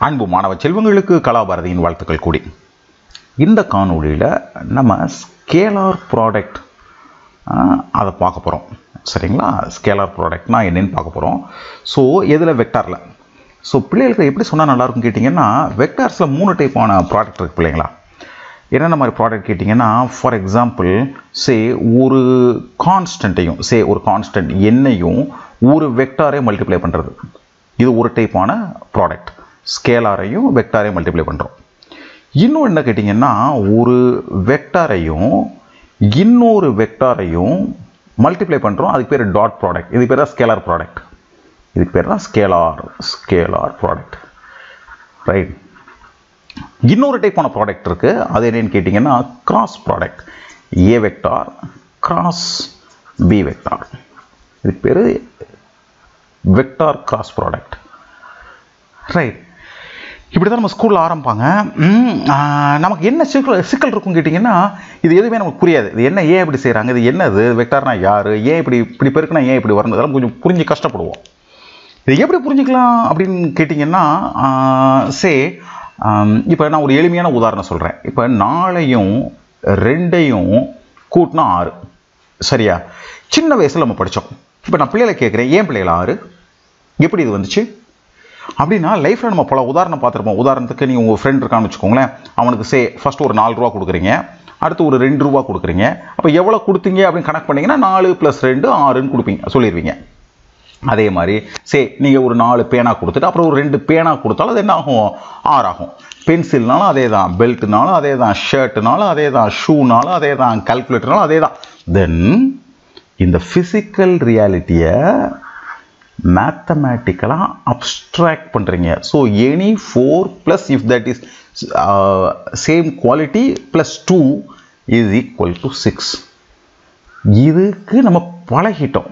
அன்பு மாணவ செல்வங்களுக்கு கலாபாரதியின் வாழ்த்துக்கள் கூடி இந்த காணொளியில் நம்ம ஸ்கேலார் ப்ராடக்ட் அதை பார்க்க போகிறோம் சரிங்களா ஸ்கேலார் ப்ராடக்ட்னா என்னன்னு பார்க்க போகிறோம் ஸோ எதில் வெக்டாரில் ஸோ பிள்ளைகளுக்கு எப்படி சொன்னால் நல்லாயிருக்கும் கேட்டிங்கன்னா வெக்டார்ஸில் மூணு டைப்பான ப்ராடக்ட் இருக்குது பிள்ளைங்களா என்னென்ன மாதிரி ப்ராடக்ட் கேட்டிங்கன்னா ஃபார் எக்ஸாம்பிள் சே ஒரு கான்ஸ்டண்ட்டையும் சே ஒரு கான்ஸ்டன்ட் எண்ணையும் ஒரு வெக்டாரை மல்டிப்ளை பண்ணுறது இது ஒரு டைப்பான ப்ராடக்ட் ஸ்கேலாரையும் வெக்டாரையும் மல்டிப்ளை பண்ணுறோம் இன்னும் என்ன கேட்டிங்கன்னா ஒரு வெக்டாரையும் இன்னொரு வெக்டாரையும் மல்டிப்ளை பண்ணுறோம் அதுக்கு பேர் டாட் ப்ராடக்ட் இது பேர் தான் ஸ்கேலார் ப்ராடக்ட் இதுக்கு பேர் தான் ஸ்கேலார் ஸ்கேலார் ப்ராடக்ட் ரைட் இன்னொரு டைப்பான ப்ராடக்ட் இருக்குது அது என்னன்னு கேட்டிங்கன்னா cross product a vector cross b vector இதுக்கு பேர் வெக்டார் கிராஸ் ப்ராடக்ட் ரைட் இப்படி தான் நம்ம ஸ்கூலில் ஆரம்பிப்பாங்க ம், ஆ, நமக்கு என்ன சிக்கல் சிக்கல் இருக்கும் கேட்டிங்கன்னா இது எதுவுமே நமக்கு புரியாது இது என்ன ஏன் இப்படி செய்கிறாங்க இது என்னது வெக்டார்னா யார் ஏன் இப்படி இப்படி பெருக்குனா ஏன் இப்படி வரணும் இதெல்லாம் கொஞ்சம் புரிஞ்சு கஷ்டப்படுவோம் இது எப்படி புரிஞ்சுக்கலாம் அப்படின்னு கேட்டிங்கன்னா சே இப்போ நான் ஒரு எளிமையான உதாரணம் சொல்கிறேன் இப்போ நாளையும் ரெண்டையும் கூட்டினா ஆறு சரியா சின்ன வயசில் நம்ம படித்தோம் இப்போ நான் பிள்ளைகளை கேட்குறேன் ஏன் பிள்ளைகள் ஆறு எப்படி இது வந்துச்சு அப்படின்னா லைஃப்பில் நம்ம பல உதாரணம் பார்த்துருப்போம் உதாரணத்துக்கு நீங்கள் உங்கள் ஃப்ரெண்ட் இருக்கான்னு வச்சுக்கோங்களேன் அவனுக்கு சே ஃபஸ்ட்டு ஒரு நாலு ரூபா கொடுக்குறீங்க அடுத்து ஒரு ரெண்டு ரூபா கொடுக்குறீங்க அப்போ எவ்வளோ கொடுத்தீங்க அப்படின்னு கணக்கு பண்ணீங்கன்னா நாலு ப்ளஸ் ரெண்டு ஆறுன்னு கொடுப்பீங்க சொல்லிடுவீங்க அதே மாதிரி சே நீங்கள் ஒரு நாலு பேனா கொடுத்துட்டு அப்புறம் ஒரு ரெண்டு பேனா கொடுத்தாலும் அது என்ன ஆகும் ஆறு ஆகும் பென்சில்னாலும் அதே தான் பெல்ட்னாலும் அதே தான் ஷர்ட்னாலும் அதே தான் ஷூனாலும் அதே தான் கால்குலேட்டர்னாலும் அதே தான் தென் இந்த ஃபிசிக்கல் ரியாலிட்டியை மேத்தமேட்டிக்கலாக அப்ட்ராக்ட் பண்ணுறீங்க so any four plus if that is same quality plus two is equal to six இதுக்கு நம்ம பழகிட்டோம்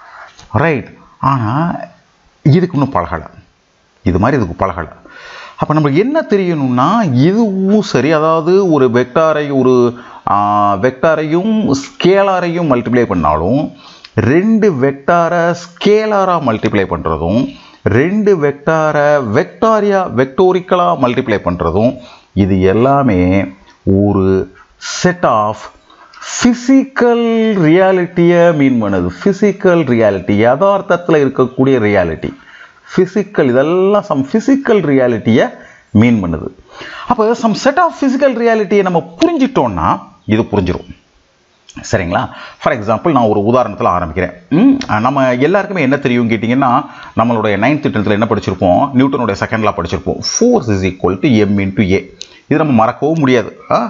ரைட் ஆனால் இதுக்கு இன்னும் பழகலை இது மாதிரி இதுக்கு பழகலை அப்போ நம்மளுக்கு என்ன தெரியணும்னா இதுவும் சரி அதாவது ஒரு வெக்டாரை ஒரு வெக்டாரையும் ஸ்கேலாரையும் மல்டிப்ளை பண்ணாலும் ரெண்டு வெக்டாரை ஸ்கேலாராக மல்டிப்ளை பண்ணுறதும் ரெண்டு வெக்டாரை வெக்டாரியா வெக்டோரிக்கலாக மல்டிப்ளை பண்ணுறதும் இது எல்லாமே ஒரு செட் ஆஃப் ஃபிசிக்கல் ரியாலிட்டியை மீன் பண்ணுது ஃபிசிக்கல் ரியாலிட்டி யதார்த்தத்தில் இருக்கக்கூடிய ரியாலிட்டி ஃபிசிக்கல் இதெல்லாம் சம் ஃபிசிக்கல் ரியாலிட்டியை மீன் பண்ணுது அப்போ சம் செட் ஆஃப் ஃபிசிக்கல் ரியாலிட்டியை நம்ம புரிஞ்சிட்டோம்னா இது புரிஞ்சிடும் சரிங்களா ஃபார் எக்ஸாம்பிள் நான் ஒரு உதாரணத்தில் ஆரம்பிக்கிறேன் ம், நம்ம எல்லாருக்குமே என்ன தெரியும் கேட்டிங்கன்னா நம்மளுடைய நைன்த் டென்த்தில் என்ன படிச்சிருப்போம் நியூட்டனுடைய செகண்ட்லாம் படிச்சிருப்போம் force is equal to m into a இது நம்ம மறக்கவும் முடியாது ஆ?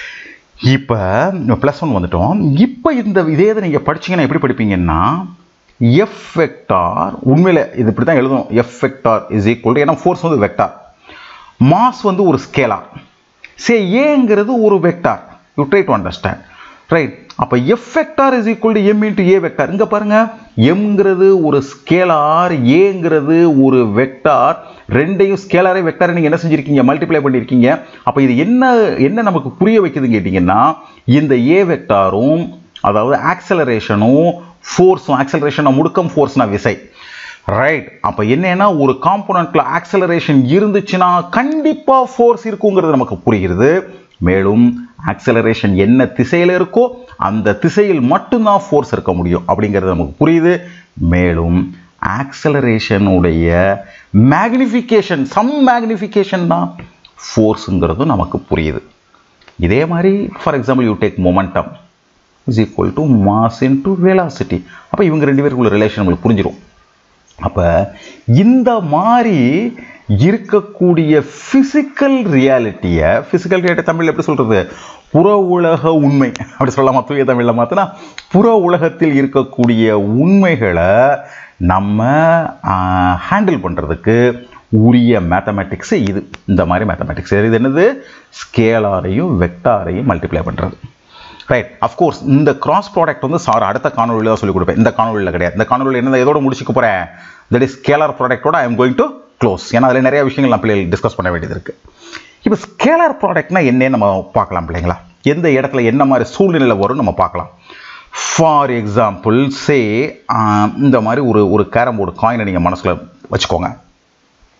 இப்போ ப்ளஸ் ஒன் வந்துட்டோம் இப்போ இந்த இதே இதை நீங்கள் படிச்சீங்கன்னா எப்படி படிப்பீங்கன்னா எஃப் வெக்டார் உண்மையில் இது இப்படி தான் எழுதணும் எஃப் வெக்டார் இஸ் ஈக்குவல் ஏன்னா ஃபோர்ஸ் வந்து வெக்டார் மாஸ் வந்து ஒரு ஸ்கேலார் சே ஏங்கிறது ஒரு vector you try to understand right அப்போ F vector is equal to m into a vector இங்கே பாருங்க எம்ங்கிறது ஒரு ஸ்கேலார் ஏங்கிறது ஒரு வெக்டார் ரெண்டையும் ஸ்கேலாரே வெக்டாரை நீங்கள் என்ன செஞ்சுருக்கீங்க மல்டிப்ளை பண்ணியிருக்கீங்க அப்போ இது என்ன என்ன நமக்கு புரிய வைக்குதுன்னு கேட்டிங்கன்னா இந்த ஏ வெக்டாரும் அதாவது ஆக்சலரேஷனும் ஃபோர்ஸும் ஆக்சலரேஷனை முடுக்கம் ஃபோர்ஸ்னா விசை ரைட் அப்போ என்னன்னா ஒரு காம்போனண்ட்ல ஆக்சலரேஷன் இருந்துச்சுன்னா கண்டிப்பாக ஃபோர்ஸ் இருக்குங்கிறது நமக்கு புரிகிறது மேலும் ஆக்சலரேஷன் என்ன திசையில் இருக்கோ அந்த திசையில் மட்டும்தான் ஃபோர்ஸ் இருக்க முடியும் அப்படிங்கிறது நமக்கு புரியுது மேலும் ஆக்சலரேஷனுடைய மேக்னிஃபிகேஷன் சம் மேக்னிஃபிகேஷன் தான் ஃபோர்ஸுங்கிறதும் நமக்கு புரியுது இதே மாதிரி for example you take momentum is equal to mass into velocity அப்போ இவங்க ரெண்டு பேருக்குள்ள ரிலேஷன் நம்மளுக்கு புரிஞ்சிடும் அப்போ இந்த மாதிரி இருக்கக்கூடிய ஃபிசிக்கல் ரியாலிட்டியை ஃபிசிக்கல் ரியாலிட்டி தமிழில் எப்படி சொல்கிறது புற உலக உண்மை அப்படி சொல்லலாமா தூய தமிழில் மாற்றினா புற உலகத்தில் இருக்கக்கூடிய உண்மைகளை நம்ம ஹேண்டில் பண்ணுறதுக்கு உரிய மேத்தமேட்டிக்ஸ் இது இந்த மாதிரி மேத்தமேட்டிக்ஸ் இது என்னது ஸ்கேலாரையும் வெக்டாரையும் மல்டிப்ளை பண்ணுறது ரைட் அஃப்கோர்ஸ் இந்த கிராஸ் ப்ராடக்ட் வந்து சார் அடுத்த காணொலியில் தான் சொல்லிக் கொடுப்பேன் இந்த காணொலியில் கிடையாது இந்த காணொலியில் என்ன எதோட முடிச்சுக்க போகிறேன் தட் இஸ் ஸ்கேலார் ப்ராடக்ட்டோட I am going to close ஏன்னா அதில் நிறைய விஷயங்கள் நான் பிள்ளைகள் டிஸ்கஸ் பண்ண வேண்டியது இருக்குது இப்போ ஸ்கேலார் ப்ராடக்ட்னா என்னன்னு நம்ம பார்க்கலாம் பிள்ளைங்களா எந்த இடத்துல என்ன மாதிரி சூழ்நிலை வரும் நம்ம பார்க்கலாம் ஃபார் எக்ஸாம்பிள் சே இந்த மாதிரி ஒரு ஒரு கேரம் போர்டு காயினை நீங்கள் மனசில் வச்சுக்கோங்க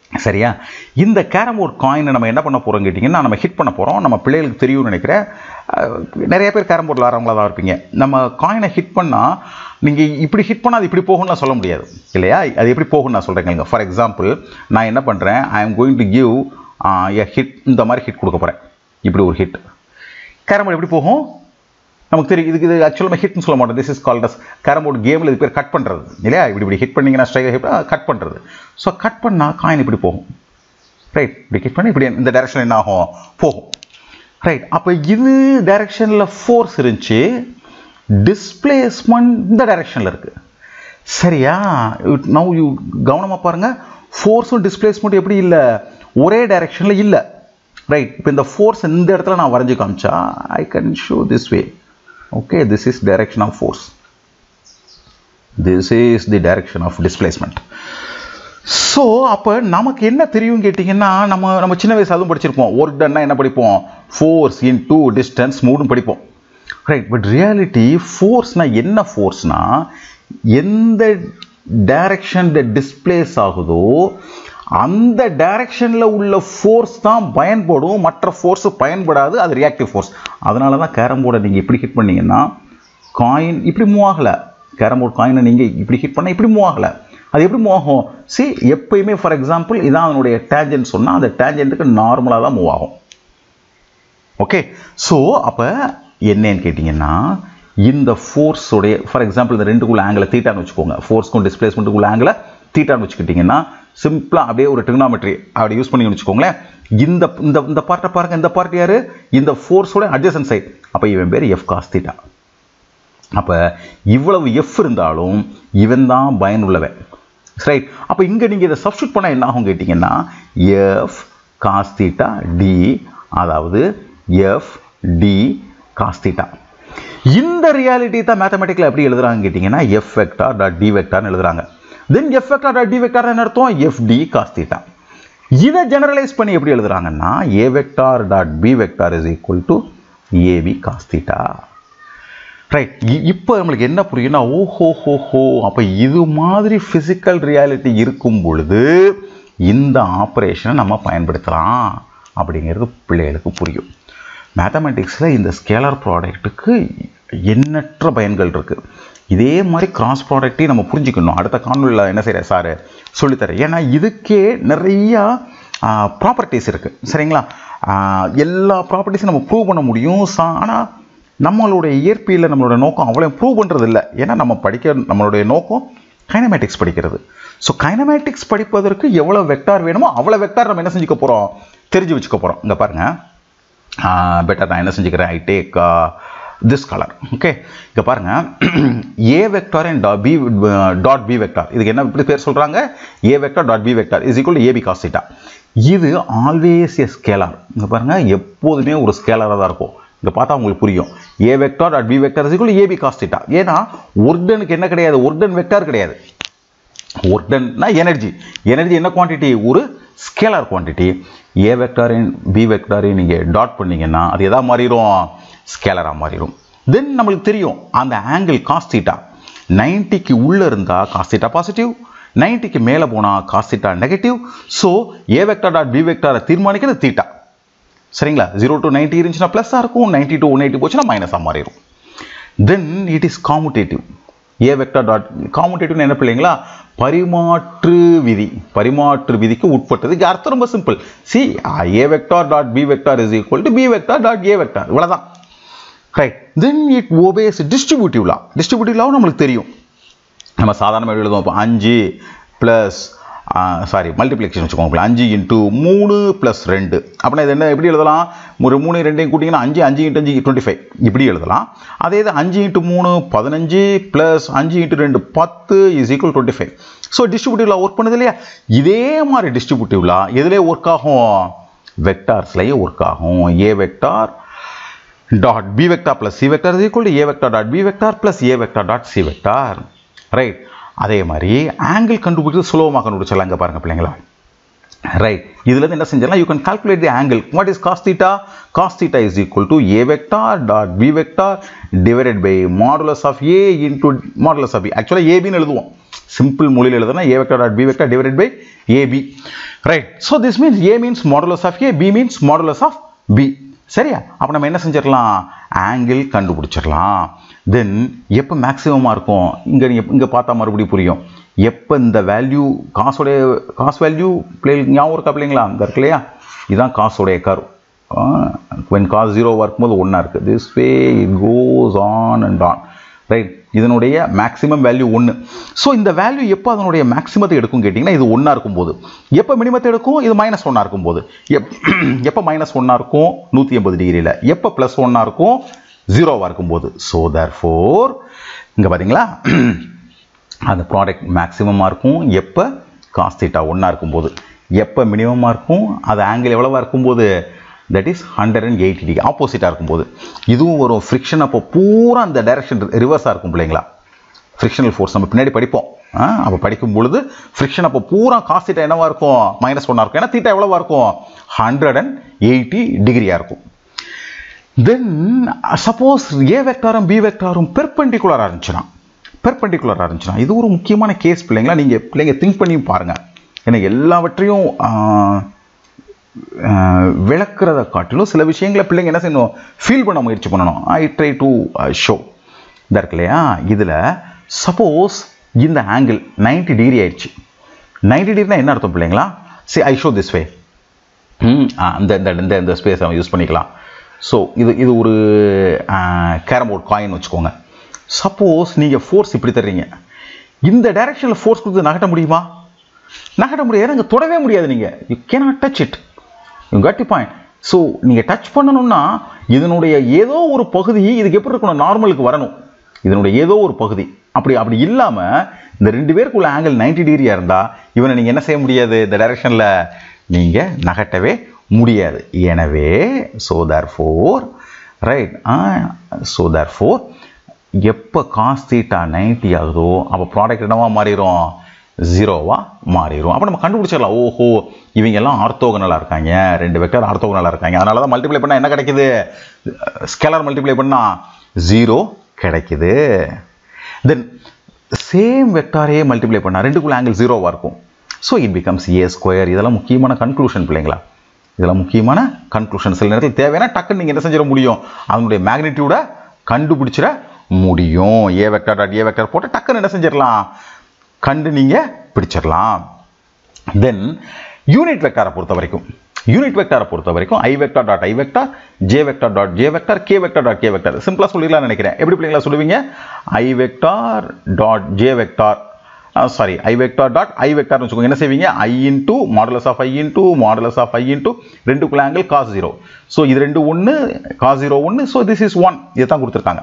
சரியா இந்த கேரம் போர்ட் காயினை நம்ம என்ன பண்ண போகிறோம் கேட்டிங்கன்னா நம்ம ஹிட் பண்ண போகிறோம் நம்ம பிள்ளைகளுக்கு தெரியும்னு நினைக்கிறேன் அஹ், நிறைய பேர் கேரம் போர்டில் வரவங்களா தான் இருப்பீங்க நம்ம காயினை ஹிட் பண்ணால் நீங்கள் இப்படி ஹிட் பண்ணால் அது இப்படி போகும்னு சொல்ல முடியாது இல்லையா அது எப்படி போகும்னு நான் சொல்கிறேங்க ஃபார் எக்ஸாம்பிள் நான் என்ன பண்ணுறேன் I am going to give a hit இந்த மாதிரி ஹிட் கொடுக்க போகிறேன் இப்படி ஒரு ஹிட் கேரம் போர்டு எப்படி போகும் நமக்கு தெரியும் இதுக்கு இது ஆக்சுவலாக நம்ம ஹிட்னு சொல்ல மாட்டோம் this is called as carrom board கேமில் இது பேர் கட் பண்ணுறது இல்லையா இப்படி இப்படி ஹிட் பண்ணீங்கன்னா ஸ்ட்ரைக் ஹிட் கட் பண்ணுறது ஸோ கட் பண்ணால் காயின் இப்படி போகும் ரைட் இப்படி ஹிட் பண்ணி இப்படி இந்த டைரக்ஷன் என்ன ஆகும் போகும் ரைட் அப்போ இது டைரக்ஷனில் ஃபோர்ஸ் இருந்துச்சு டிஸ்பிளேஸ்மெண்ட் இந்த டைரக்ஷனில் இருக்குது சரியா நவ் யூ கவனமாக பாருங்கள் ஃபோர்ஸும் டிஸ்பிளேஸ்மெண்ட் எப்படி இல்லை ஒரே டைரக்ஷனில் இல்லை ரைட் இப்போ இந்த ஃபோர்ஸ் இந்த இடத்துல நான் வரைஞ்சி காமிச்சா I can show this way okay this is direction of force this is the direction of displacement so அப்போ நமக்கு என்ன தெரியும் கேட்டிங்கன்னா நம்ம நம்ம சின்ன வயசு அதுவும் படிச்சிருப்போம் ஒர்க் டன்னா என்ன படிப்போம் ஃபோர்ஸ் இன் டூ டிஸ்டன்ஸ் மூடும் படிப்போம் ரைட் பட் ரியாலிட்டி ஃபோர்ஸ்னால் என்ன ஃபோர்ஸ்னால் எந்த டைரக்ஷன் டிஸ்பிளேஸ் ஆகுதோ அந்த டைரக்ஷனில் உள்ள ஃபோர்ஸ் தான் பயன்படும் மற்ற ஃபோர்ஸ் பயன்படாது அது ரியாக்டிவ் ஃபோர்ஸ் அதனால தான் கேரம் போர்டை நீங்கள் இப்படி ஹிட் பண்ணீங்கன்னா காயின் இப்படி மூவ் ஆகலை கேரம் போர்டு காயினை நீங்கள் இப்படி ஹிட் பண்ணால் இப்படி மூவ் ஆகலை அது எப்படி மூவ் ஆகும் சி எப்பயுமே ஃபார் எக்ஸாம்பிள் இதான் அதனுடைய டேஞ்சன்ட் சொன்னால் அந்த டேஞ்சன்ட்டுக்கு நார்மலாக தான் மூவ் ஆகும் ஓகே ஸோ அப்போ என்னன்னு கேட்டிங்கன்னா இந்த ஃபோர்ஸுடைய ஃபார் எக்ஸாம்பிள் இந்த ரெண்டுக்குள்ள ஆங்கிளை தீட்டான்னு வச்சுக்கோங்க ஃபோர்ஸ்க்கும் டிஸ்பிளேஸ்மெண்ட்டுக்குள்ள ஆங்கிளை தீட்டான்னு வச்சுக்கிட்டிங்கன்னா சிம்பிளாக அப்படியே ஒரு ட்ரிக்னாமெட்ரி அப்படி யூஸ் பண்ணி வச்சுக்கோங்களேன் இந்த இந்த இந்த பார்ட்டை பாருங்க இந்த பார்ட் யாரு இந்த ஃபோர்ஸோட அட்ஜசன் சைட் அப்போ இவன் பேர் எஃப் காஸ் தீட்டா அப்போ இவ்வளவு எஃப் இருந்தாலும் இவன் தான் பயனுள்ளவன் ரைட் அப்போ இங்கே நீங்கள் இதை சப்ஸ்டியூட் பண்ணால் என்ன ஆகும் கேட்டிங்கன்னா எஃப் காஸ் தீட்டா டி அதாவது எஃப் டி காஸ் தீட்டா இந்த ரியாலிட்டி தான் மேத்தமெட்டிக்கில் எப்படி எழுதுறாங்க கேட்டிங்கன்னா எஃப் வெக்டார் டாட் டி வெக்டார்னு எழுதுறாங்க then F vector dot D vector என்ன அர்த்தம் எஃப் டி காஸ் தீட்டா இதை ஜெனரலைஸ் பண்ணி எப்படி எழுதுறாங்கன்னா A vector dot B vector is equal to AB cos theta right இப்போ நம்மளுக்கு என்ன புரியும்னா ஓஹோ ஹோ ஹோ அப்போ இது மாதிரி ஃபிசிக்கல் ரியாலிட்டி இருக்கும் பொழுது இந்த ஆப்ரேஷனை நம்ம பயன்படுத்தலாம் அப்படிங்கிறது பிள்ளைகளுக்கு புரியும் மேத்தமெட்டிக்ஸில் இந்த ஸ்கேலர் ப்ராடக்ட்டுக்கு எண்ணற்ற பயன்கள் இருக்குது இதே மாதிரி கிராஸ் ப்ராடக்ட்டையும் நம்ம புரிஞ்சுக்கணும் அடுத்த காணொலியில் என்ன செய்கிற சார் சொல்லித்தரேன் ஏன்னா இதுக்கே நிறையா ப்ராப்பர்ட்டிஸ் இருக்குது சரிங்களா ஆஹ் எல்லா ப்ராப்பர்ட்டிஸும் நம்ம ப்ரூவ் பண்ண முடியும் சா ஆனால் நம்மளுடைய இயற்பியலில் நம்மளோட நோக்கம் அவ்வளோ ப்ரூவ் பண்ணுறது இல்லை ஏன்னா நம்ம படிக்க நம்மளுடைய நோக்கம் கைனமேட்டிக்ஸ் படிக்கிறது ஸோ கைனமேட்டிக்ஸ் படிப்பதற்கு எவ்வளோ வெக்டார் வேணுமோ அவ்வளோ வெக்டார் நம்ம என்ன செஞ்சுக்க போகிறோம் தெரிஞ்சு வச்சுக்க போகிறோம் இங்கே பாருங்கள் பெட்டர் நான் என்ன செஞ்சுக்கிறேன் I take this colour okay இங்கே பாருங்கள் A vector and B dot B vector இதுக்கு என்ன இப்படி பேர் சொல்கிறாங்க A vector dot B vector is equal AB cos theta இது ஆல்வேஸ் எ ஸ்கேலார் இங்கே பாருங்கள் எப்போதுமே ஒரு ஸ்கேலராக தான் இருக்கும் இங்கே பார்த்தா உங்களுக்கு புரியும் A vector dot B vector is equal AB cos theta ஏன்னா ஒர்டனுக்கு என்ன கிடையாது ஒர்டன் வெக்டார் கிடையாது ஒர்டன்னா எனர்ஜி எனர்ஜி என்ன குவான்டிட்டி ஒரு ஸ்கேலார் குவான்டிட்டி ஏ வெக்டாரின் பி வெக்டாரையும் நீங்கள் டாட் பண்ணீங்கன்னா அது எதா மாறிடும் ஸ்கேலராக மாறிடும் தென் நம்மளுக்கு தெரியும் அந்த ஆங்கிள் காஸ்தீட்டா நைன்ட்டிக்கு உள்ளே இருந்தால் காஸ்தீட்டா பாசிட்டிவ் நைன்ட்டிக்கு மேலே போனால் cos theta negative so A vector dot B வெக்டாரை தீர்மானிக்கிறது தீட்டா சரிங்களா ஜீரோ டு நைன்ட்டி இருந்துச்சுன்னா ப்ளஸ்ஸாக இருக்கும் நைன்ட்டி டு ஒன் எயிட்டி போச்சுன்னா மைனஸாக மாறிடும் then it is commutative A vector dot காமுடேட்டிவ்னு என்ன பிள்ளைங்களா பரிமாற்று விதி பரிமாற்று விதிக்கு உட்பட்டது இது அர்த்தம் ரொம்ப simple C A vector dot B vector is equal to B vector dot A vector இவ்வளோதான் right then it obeys distributive law distributive லாவும் நம்மளுக்கு தெரியும் நம்ம சாதாரணமாக எழுதுவோம் இப்போ அஞ்சு ப்ளஸ் சாரி மல்டிப்ளிகேஷன் வச்சுக்கோங்க அஞ்சு இன்ட்டு மூணு ப்ளஸ் ரெண்டு அப்படின்னா இது என்ன எப்படி எழுதலாம் ஒரு மூணு ரெண்டையும் கூட்டிங்கன்னா அஞ்சு அஞ்சு இன்ட்டு அஞ்சு டுவெண்ட்டி ஃபைவ் இப்படி எழுதலாம் அதே இது அஞ்சு இன்ட்டு மூணு பதினஞ்சு ப்ளஸ் அஞ்சு இன்ட்டு ரெண்டு பத்து is equal twenty five so டிஸ்ட்ரிபியூட்டிவ்ல ஒர்க் பண்ணுது இல்லையா இதே மாதிரி டிஸ்ட்ரிபியூட்டிவ்ல எதுலேயே ஒர்க் ஆகும் வெக்டார்ஸ்லேயே ஒர்க் ஆகும் A vector dot B vector plus C vector is equal to A vector dot B vector plus A vector dot C vector right அதே மாதிரி ஆங்கிள் கண்டுபிடிக்கிறது சுலபமாக கண்டுபிடிச்சலாம் இங்கே பாருங்கள் பிள்ளைங்களா ரைட் இதுல இருந்து என்ன செஞ்சிடலாம் you can calculate the angle what is cos theta cos theta is equal to A vector dot B vector divided by modulus of A into modulus of B ஆக்சுவலாக ஏபின்னு எழுதுவோம் சிம்பிள் மொழியில் எழுதுனா A vector dot B vector divided by AB right so this means A means modulus of A B means modulus of B சரியா அப்போ நம்ம என்ன செஞ்சிடலாம் ஆங்கிள் கண்டுபிடிச்சிடலாம் தென் எப்போ மேக்ஸிமமாக இருக்கும் இங்கே நீங்கள் இங்கே பார்த்தா மறுபடியும் புரியும் எப்போ இந்த வேல்யூ காசோடைய காசு வேல்யூ பிளே ஞாபகம் இருக்கா பிள்ளைங்களா இந்த இருக்கு இல்லையா இதுதான் காசோடைய கரு வென் காஸ் ஜீரோவாக இருக்கும்போது ஒன்றா இருக்குது this way it goes on and on right இதனுடைய மேக்ஸிமம் வேல்யூ ஒன்று ஸோ இந்த வேல்யூ எப்போ அதனுடைய மேக்ஸிமத்தை எடுக்கும் கேட்டிங்கன்னா இது ஒன்றா இருக்கும்போது எப்போ மினிமத்தை எடுக்கும் இது மைனஸ் ஒன்றா இருக்கும்போது எப் எப்போ மைனஸ் ஒன்றா இருக்கும் நூற்றி எண்பது டிகிரியில் எப்போ ப்ளஸ் ஒன்றா இருக்கும் ஜீரோவாக இருக்கும்போது ஸோ தேர் ஃபோர் இங்கே பார்த்தீங்களா அந்த ப்ராடக்ட் மேக்ஸிமமாக இருக்கும் எப்போ காஸ் தீட்டா ஒன்றா இருக்கும்போது எப்போ மினிமமாக இருக்கும் அது ஆங்கிள் எவ்வளோவா இருக்கும்போது that is hundred and eighty degree ஆப்போசிட்டாக இருக்கும்போது இதுவும் வரும் ஃப்ரிக்ஷன் அப்போ பூரா அந்த டைரக்ஷன் ரிவர்ஸாக இருக்கும் பிள்ளைங்களா ஃப்ரிக்ஷனல் ஃபோர்ஸ் நம்ம பின்னாடி படிப்போம் அப்போ படிக்கும் பொழுது ஃப்ரிக்ஷன் அப்போ பூரா காஸ் தீட்டா என்னவா இருக்கும் மைனஸ் ஒன்னாக இருக்கும் ஏன்னா தீட்டா எவ்வளோவா இருக்கும் ஹண்ட்ரட் அண்ட் எயிட்டி டிகிரியாக இருக்கும் தென் சப்போஸ் ஏ வெக்டாரும் பி வெக்டாரும் பெர்பெண்டிகுலராக இருந்துச்சுன்னா பெர்பெண்டிகுலராக இருந்துச்சுன்னா இது ஒரு முக்கியமான கேஸ் பிள்ளைங்களா நீங்கள் பிள்ளைங்க திங்க் பண்ணி பாருங்கள் ஏன்னா எல்லாவற்றையும் விளக்குறத காட்டிலும் சில விஷயங்களை பிள்ளைங்க என்ன செய்யணும் ஃபீல் பண்ண முயற்சி பண்ணணும் ஐ ட்ரை டு ஷோ இந்த இருக்கு இல்லையா இதில் சப்போஸ் இந்த ஆங்கிள் நைன்டி டிகிரி ஆயிடுச்சு நைன்டி டிகிரினா என்ன அர்த்தம் பிள்ளைங்களா see I show this way இந்த இந்த இந்த இந்த ஸ்பேஸ் அவன் யூஸ் பண்ணிக்கலாம் ஸோ இது இது ஒரு கேரம் போர்ட் காயின் வச்சுக்கோங்க சப்போஸ் நீங்கள் ஃபோர்ஸ் இப்படி தர்றீங்க இந்த டைரக்ஷனில் ஃபோர்ஸ் கொடுத்து நகட்ட முடியுமா நகட்ட முடியாது அங்கே தொடவே முடியாது நீங்கள் you cannot touch it you cut point so நீங்கள் டச் பண்ணணும்னா இதனுடைய ஏதோ ஒரு பகுதி இதுக்கு எப்படி இருக்கணும் நார்மலுக்கு வரணும் இதனுடைய ஏதோ ஒரு பகுதி அப்படி அப்படி இல்லாமல் இந்த ரெண்டு பேருக்குள்ள ஆங்கிள் நைன்டி டிகிரியாக இருந்தால் இவனை நீங்கள் என்ன செய்ய முடியாது இந்த டைரக்ஷனில் நீங்கள் நகட்டவே முடியாது எனவே so therefore right so therefore எப்போ காஸ் தீட்டா நைன்டி ஆகுதோ அப்போ ப்ராடக்ட் என்னவா மாறிடும் ஜீரோவாக மாறிடும் அப்போ நம்ம கண்டுபிடிச்சிடலாம் ஓஹோ இவங்க எல்லாம் ஆர்த்தோகனலாக இருக்காங்க ரெண்டு வெக்டர் ஆர்த்தோகனலாக இருக்காங்க அதனால தான் மல்டிப்ளை பண்ணால் என்ன கிடைக்குது ஸ்கேலர் மல்டிப்ளை பண்ணால் ஜீரோ கிடைக்குது தென் சேம் வெக்டாரே மல்டிப்ளை பண்ணால் ரெண்டுக்குள்ள ஆங்கிள் ஜீரோவாக இருக்கும் so it becomes A square இதெல்லாம் முக்கியமான கன்க்ளூஷன் பிள்ளைங்களா இதெல்லாம் முக்கியமான கன்க்ளூஷன் சில நேரத்தில் தேவையான டக்குன்னு நீங்கள் என்ன செஞ்சிட முடியும் அதனுடைய மேக்னிடியூடை கண்டுபிடிச்சிட முடியும் A vector dot A vector போட்டு டக்குன்னு என்ன செஞ்சிடலாம் கண்டு நீங்கள் பிடிச்சிடலாம் தென் யூனிட் வெக்டாரை பொறுத்த வரைக்கும் யூனிட் வெக்டாரை பொறுத்த வரைக்கும் I vector dot I vector J vector dot J vector K vector dot K vector சிம்பிளாக சொல்லிடலாம்னு நினைக்கிறேன் எப்படி பிள்ளைங்களா சொல்லுவீங்க I vector dot J vector sorry I vector dot I வெக்டார்னு வச்சுக்கோங்க என்ன செய்வீங்க I into modulus of I into modulus of I into ரெண்டுக்குள்ள ஆங்கிள் காஸ் ஜீரோ ஸோ இது ரெண்டு ஒன்று காஸ் ஜீரோ ஒன்று ஸோ திஸ் இஸ் ஒன் இதை தான் கொடுத்துருக்காங்க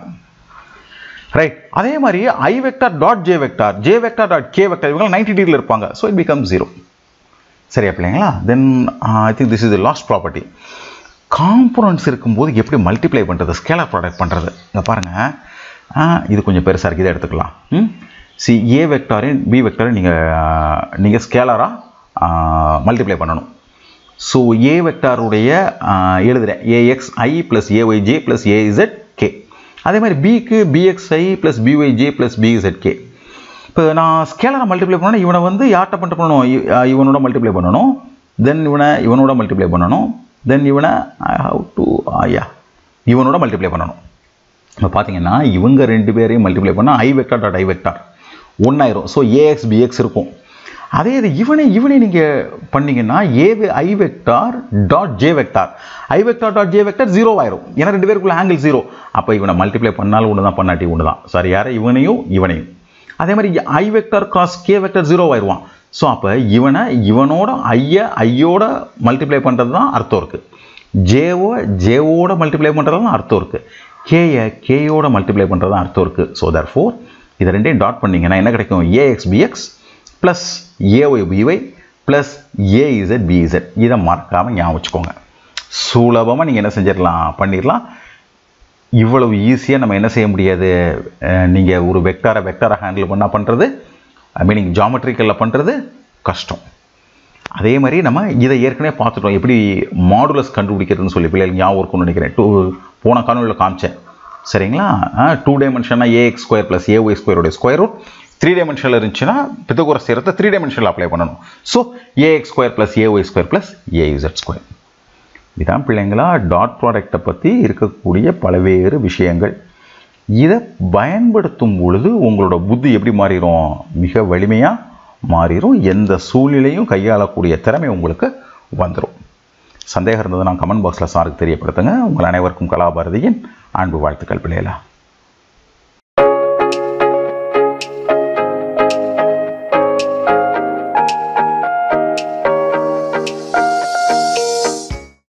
ரைட் அதே மாதிரி I vector dot J vector J vector dot K vector இவங்க நைன்டி டிகிரியில் இருப்பாங்க ஸோ இட் பிகம் ஜீரோ சரியா பிள்ளைங்களா then I think this is the last property components இருக்கும்போது எப்படி மல்டிப்ளை பண்ணுறது ஸ்கேலர் ப்ராடக்ட் பண்ணுறது இங்கே பாருங்கள் இது கொஞ்சம் பெருசாக இருக்குது இதை எடுத்துக்கலாம் ம் சி ஏ வெக்டாரையும் பி வெக்டாரையும் நீங்கள் நீங்கள் ஸ்கேலராக மல்டிப்ளை பண்ணணும் ஸோ ஏ வெக்டாருடைய எழுதுகிறேன் A X I plus A Y J plus A Z K அதே மாதிரி பிக்கு B X I plus B Y J plus B Z K இப்போ நான் ஸ்கேலரை மல்டிப்ளை பண்ணணும் இவனை வந்து யார்கிட்ட பண்ணிட்டு பண்ணணும் இவனோட மல்டிப்ளை பண்ணணும் தென் இவனை இவனோட மல்டிப்ளை பண்ணணும் தென் இவனை ஐ ஹவ் டு யா இவனோட மல்டிப்ளை பண்ணணும் இப்போ பார்த்தீங்கன்னா இவங்க ரெண்டு பேரையும் மல்டிப்ளை பண்ணால் I vector dot I vector ஒன்றாயிரும் ஸோ ஏஎக்ஸ் பிஎக்ஸ் இருக்கும் அதே இது இவனை இவனை நீங்கள் பண்ணீங்கன்னா A I vector dot J vector I vector dot J vector zero ஆயிரும் ஏன்னா ரெண்டு பேருக்குள்ள ஆங்கிள் ஜீரோ அப்போ இவனை மல்டிப்ளை பண்ணாலும் ஒன்று தான் பண்ணாட்டி ஒன்று தான் சாரி யாரை இவனையும் இவனையும் அதே மாதிரி I vector cross K vector zero ஆயிடுவான் ஸோ அப்போ இவனை இவனோட ஐய ஐயோட மல்டிப்ளை பண்ணுறது தான் அர்த்தம் இருக்குது ஜேவோ ஜேவோட மல்டிப்ளை பண்ணுறது தான் அர்த்தம் இருக்குது கேயை கேயோட மல்டிப்ளை பண்ணுறது தான் அர்த்தம் இருக்குது ஸோ தர் ஃபோர் இதை ரெண்டையும் டாட் பண்ணிங்கன்னா என்ன கிடைக்கும் A X B X plus A Y B Y plus A Z B Z இதை மறக்காமல் ஞாபகம் வச்சுக்கோங்க சுலபமாக நீங்கள் என்ன செஞ்சிடலாம் பண்ணிடலாம் இவ்வளவு ஈஸியாக நம்ம என்ன செய்ய முடியாது நீங்கள் ஒரு வெக்டாரை வெக்டாரை ஹேண்டில் பண்ணால் பண்ணுறது மீனிங் ஜாமெட்ரிக்கலில் பண்ணுறது கஷ்டம் அதே மாதிரி நம்ம இதை ஏற்கனவே பார்த்துட்டோம் எப்படி மாடுலஸ் கண்டுபிடிக்கிறதுன்னு சொல்லி பிள்ளைகள் ஞாபகம் இருக்கும்னு நினைக்கிறேன் டூ போன காணொலியில் காமிச்சேன் சரிங்களா டூ டைமென்ஷனா ஏஎக்ஸ் ஸ்கொயர் ப்ளஸ் ஏஒய் ஸ்கொயரோட ஸ்கொயர் ரூட் த்ரீ டைமென்ஷனில் இருந்துச்சுன்னா பித்தகுரஸ் தேரத்தை த்ரீ டைமென்ஷனில் அப்ளை பண்ணணும் so A X square plus A Y square plus A Z square இதான் பிள்ளைங்களா டாட் ப்ராடக்டை பற்றி இருக்கக்கூடிய பல்வேறு விஷயங்கள் இதை பயன்படுத்தும் பொழுது உங்களோட புத்தி எப்படி மாறிடும் மிக வலிமையாக மாறிடும் எந்த சூழ்நிலையும் கையாளக்கூடிய திறமை உங்களுக்கு வந்துடும் சந்தேகம் இருந்தது நான் கமெண்ட் பாக்ஸில் சாருக்கு தெரியப்படுத்துங்க உங்கள் அனைவருக்கும் கலாபாரதியின் அன்பு வாழ்த்துக்கள் பிள்ளைகளா